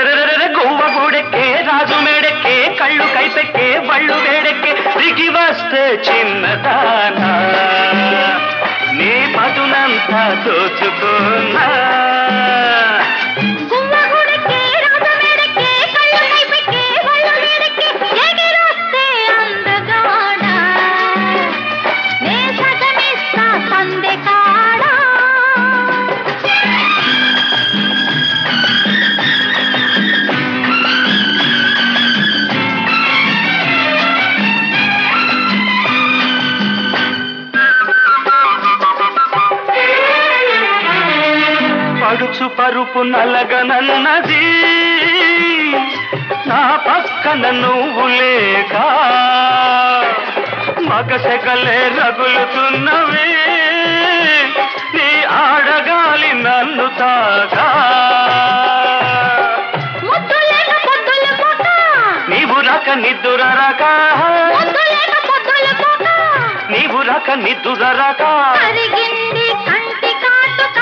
రెరెరెరెరె గువ్వ గూడెక్కే రాజు మేడెక్కే కళ్ళు కైపెక్కే బళ్ళు వేడెక్కే దిగి వస్తే చిన్నదానా నీ పదునంతా దోచుకున్నా గువ్వగుడికే రాజమేడకే కళ్ళు కైపెక్కే వళ్ళు వేడెక్కే ఎగిరొస్తే అందగాడ నే సగమిస్తా సందె కాడా పడుచు పరుపు నలగనన్నది నా పక్కన నువ్వు లేక మగసెగలే రగులుతున్నవి నీ ఆడగాలి నన్ను తాగా ముద్దులేక పొద్దుల పూట నీవు రక నిద్దుర రక ముద్దులేక పొద్దుల పూట నీవు రక నిద్దుర రక కరిగింది కంటి కాటుక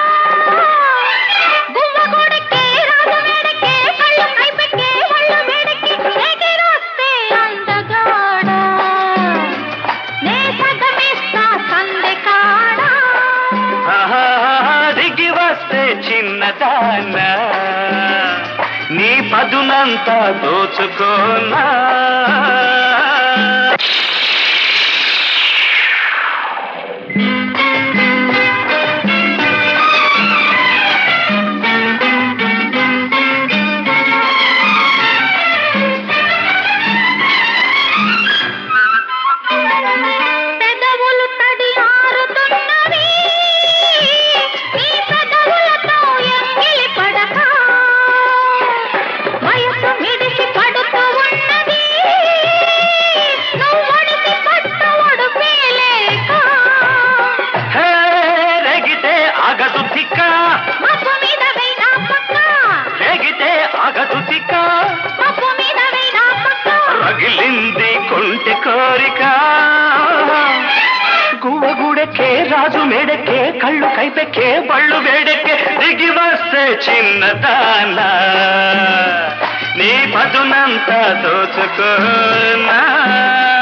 గువ్వగుడికే రాజమేడకే కళ్ళు కైపెక్కే వళ్ళు వేడెక్కి ఎగిరొస్తే అందగాడ నే సగమిస్తా సందె కాడా ఆహా, దిగి వస్తే చిన్నదాన నీ పదునంతా దోచుకోనా పెదవులు తడి ఆరుతున్నవి నీ పెదవులతో ఎంగిలి పడక వయసు మిడిసి పడుతూ ఉన్నది నువ్వు ఒడిసి పట్టు ఒడుపేలేక హే, రేగితే అగదు తిక్క మబ్బు మీద వేనా పక్క రేగితే అగదు తిక్క మబ్బు మీద వేనా పక్క రగిలింది కొంటె కోరిక గువ్వగూడెక్కే రాజు మేడెక్కే కళ్ళు కైపెక్కే బళ్ళు వేడెక్కే దిగి వస్తే చిన్నదాన నీ పదునంతా దోచుకోనా